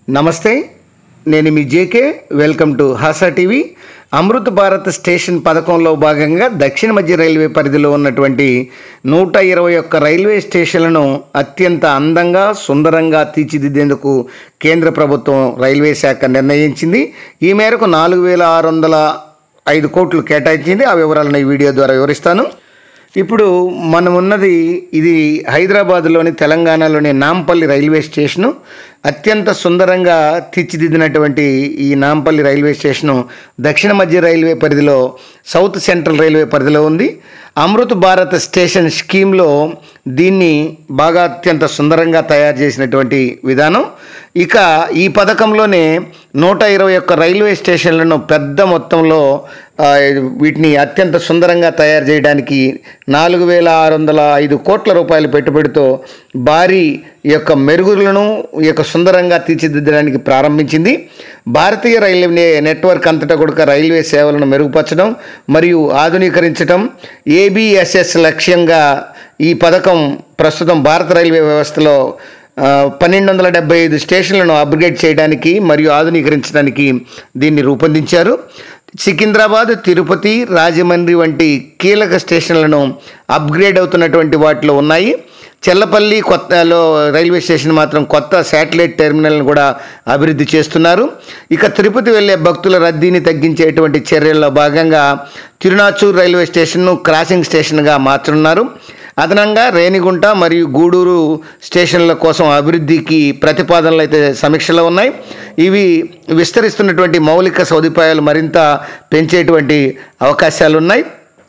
నమస్తే నేను మీ JK welcome to Hasa TV Amrit Bharat station పథకంలో భాగంగా దక్షిణ మధ్య రైల్వే పరిధిలో ఉన్నటువంటి నూట ఇరవై ఒక్క రైల్వే స్టేషన్లను అత్యంత అందంగా సుందరంగా తీర్చిదిద్దేందుకు కేంద్ర ప్రభుత్వం రైల్వే శాఖ నిర్ణయించింది ఈ మేరకు నాలుగు వేల ఆరు వందల ఐదు కోట్లు కేటాయించింది ఆ వివరాలను ఈ వీడియో ద్వారా వివరిస్తాను ఇప్పుడు మనం ఉన్నది ఇది హైదరాబాద్లోని తెలంగాణలోని నాంపల్లి రైల్వే స్టేషను అత్యంత సుందరంగా తీర్చిదిద్దినటువంటి ఈ నాంపల్లి రైల్వే స్టేషను దక్షిణ మధ్య రైల్వే పరిధిలో సౌత్ సెంట్రల్ రైల్వే పరిధిలో ఉంది అమృత్ భారత్ స్టేషన్ స్కీమ్లో దీన్ని బాగా అత్యంత సుందరంగా తయారు చేసినటువంటి విధానం ఇక ఈ పథకంలోనే నూట ఇరవై ఒక్క రైల్వే స్టేషన్లను పెద్ద మొత్తంలో ఆ, వీటిని అత్యంత సుందరంగా తయారు చేయడానికి నాలుగు వేల ఆరు వందల ఐదు కోట్ల రూపాయల పెట్టుబడితో భారీ ఈ యొక్క మెరుగులను ఈ యొక్క సుందరంగా తీర్చిదిద్దడానికి ప్రారంభించింది భారతీయ రైల్వే నెట్వర్క్ అంతటా కూడా రైల్వే సేవలను మెరుగుపరచడం మరియు ఆధునీకరించడం ఏబిఎస్ఎస్ లక్ష్యంగా ఈ పథకం ప్రస్తుతం భారత రైల్వే వ్యవస్థలో ఆ, పన్నెండు వందల డెబ్బై ఐదు స్టేషన్లను అప్గ్రేడ్ చేయడానికి మరియు ఆధునీకరించడానికి దీన్ని రూపొందించారు సికింద్రాబాద్ తిరుపతి రాజమండ్రి వంటి కీలక స్టేషన్లను అప్గ్రేడ్ అవుతున్నటువంటి వాటిలో ఉన్నాయి చెల్లపల్లి కొత్తలో రైల్వే స్టేషన్ మాత్రం కొత్త శాటిలైట్ టెర్మినల్ను కూడా అభివృద్ధి చేస్తున్నారు ఇక తిరుపతి వెళ్ళే భక్తుల రద్దీని తగ్గించేటువంటి చర్యల్లో భాగంగా తిరునాచూర్ రైల్వే స్టేషన్ను క్రాసింగ్ స్టేషన్గా మార్చనున్నారు అదనంగా రేణిగుంట మరియు గూడూరు స్టేషన్ల కోసం అభివృద్ధికి ప్రతిపాదనలు అయితే సమీక్షలో ఉన్నాయి ఇవి విస్తరిస్తున్నటువంటి మౌలిక సదుపాయాలు మరింత పెంచేటువంటి అవకాశాలు ఉన్నాయి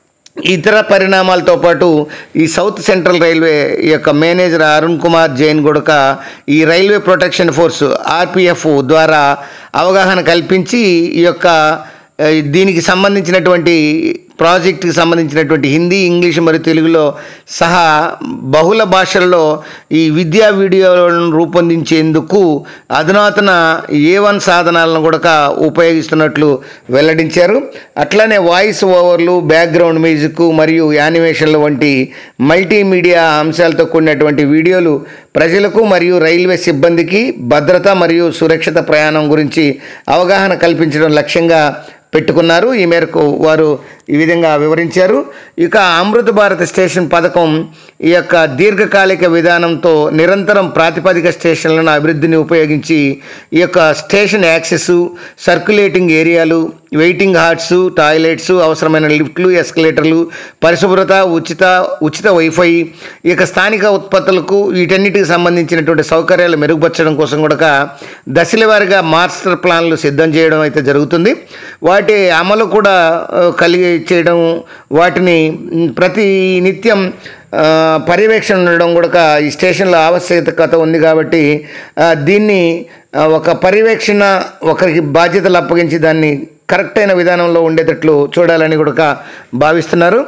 ఇతర పరిణామాలతో పాటు ఈ సౌత్ సెంట్రల్ రైల్వే ఈ యొక్క మేనేజర్ అరుణ్ కుమార్ జైన్ గుడక ఈ రైల్వే ప్రొటెక్షన్ ఫోర్స్ ఆర్పిఎఫ్ ద్వారా అవగాహన కల్పించి ఈ యొక్క ఆ, దీనికి సంబంధించినటువంటి ప్రాజెక్టుకి సంబంధించినటువంటి హిందీ ఇంగ్లీష్ మరియు తెలుగులో సహా బహుళ భాషల్లో ఈ విద్యా వీడియోలను రూపొందించేందుకు అధునాతన ఏ వన్ సాధనాలను కూడా ఉపయోగిస్తున్నట్లు వెల్లడించారు అట్లనే వాయిస్ ఓవర్లు బ్యాక్గ్రౌండ్ మ్యూజిక్ మరియు యానిమేషన్లు వంటి మల్టీమీడియా అంశాలతో కూడినటువంటి వీడియోలు ప్రజలకు మరియు రైల్వే సిబ్బందికి భద్రత మరియు సురక్షిత ప్రయాణం గురించి అవగాహన కల్పించడం లక్ష్యంగా పెట్టుకున్నారు ఈ మేరకు వారు ఈ విధంగా వివరించారు ఇక అమృత భారత్ స్టేషన్ పథకం ఈ యొక్క దీర్ఘకాలిక విధానంతో నిరంతరం ప్రాతిపదిక స్టేషన్లను అభివృద్ధిని ఉపయోగించి ఈ యొక్క స్టేషన్ యాక్సెస్ సర్క్యులేటింగ్ ఏరియాలు వెయిటింగ్ హార్ట్స్ టాయిలెట్స్ అవసరమైన లిఫ్ట్లు ఎస్కలేటర్లు పరిశుభ్రత ఉచిత ఉచిత వైఫై ఈ యొక్క స్థానిక ఉత్పత్తులకు వీటన్నిటికి సంబంధించినటువంటి సౌకర్యాలు మెరుగుపరచడం కోసం కూడా దశల వారీగా మాస్టర్ ప్లాన్లు సిద్ధం చేయడం అయితే జరుగుతుంది వాటి అమలు కూడా ఆ, కలిగి చేయడం వాటిని మ్, ప్రతి నిత్యం ఆ, పర్యవేక్షణ ఉండడం కూడా ఈ స్టేషన్లో ఆవశ్యకత ఉంది కాబట్టి ఆ, దీన్ని ఆ, ఒక పర్యవేక్షణ ఒకరికి బాధ్యతలు అప్పగించి దాన్ని కరెక్ట్ అయిన విధానంలో ఉండేటట్లు చూడాలని కూడా భావిస్తున్నారు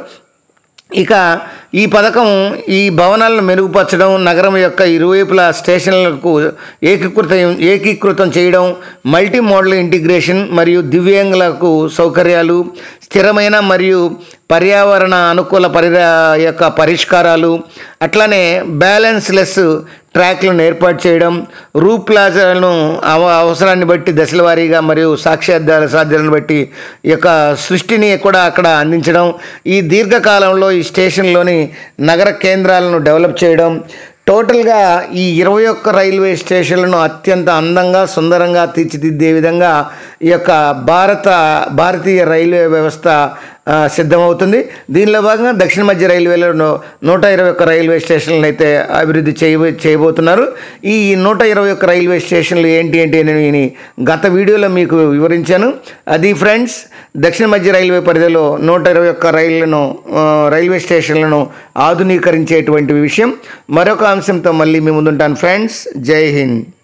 ఇక ఈ పథకం ఈ భవనాలను మెరుగుపరచడం నగరం యొక్క ఇరువైపుల స్టేషన్లకు ఏకీకృతం ఏకీకృతం చేయడం మల్టీ మోడల్ ఇంటిగ్రేషన్ మరియు దివ్యాంగులకు సౌకర్యాలు స్థిరమైన మరియు పర్యావరణ అనుకూల పరి యొక్క పరిష్కారాలు అట్లానే బ్యాలెన్స్లెస్ ట్రాక్లను ఏర్పాటు చేయడం రూ ప్లాజాలను అవ అవసరాన్ని బట్టి దశల వారీగా మరియు సాక్ష్యాధార సాధ్యాలను బట్టి ఈ యొక్క సృష్టిని కూడా అక్కడ అందించడం ఈ దీర్ఘకాలంలో ఈ స్టేషన్లోని నగర కేంద్రాలను డెవలప్ చేయడం టోటల్గా ఈ ఇరవై ఒక్క రైల్వే స్టేషన్లను అత్యంత అందంగా సుందరంగా తీర్చిదిద్దే విధంగా ఈ యొక్క భారత భారతీయ రైల్వే వ్యవస్థ ఆ, సిద్ధమవుతుంది దీనిలో భాగంగా దక్షిణ మధ్య రైల్వేలో నూ- నూట ఇరవై ఒక్క రైల్వే స్టేషన్లు అయితే అభివృద్ధి చేయబో చేయబోతున్నారు ఈ నూట ఇరవై ఒక్క రైల్వే స్టేషన్లు ఏంటి ఏంటి అని నేను గత వీడియోలో మీకు వివరించాను అది ఫ్రెండ్స్ దక్షిణ మధ్య రైల్వే పరిధిలో నూట ఇరవై ఒక్క రైళ్లను ఆ, రైల్వే స్టేషన్లను ఆధునీకరించేటువంటి విషయం మరొక అంశంతో మళ్ళీ మీ ముందుంటాను ఫ్రెండ్స్ జై హింద్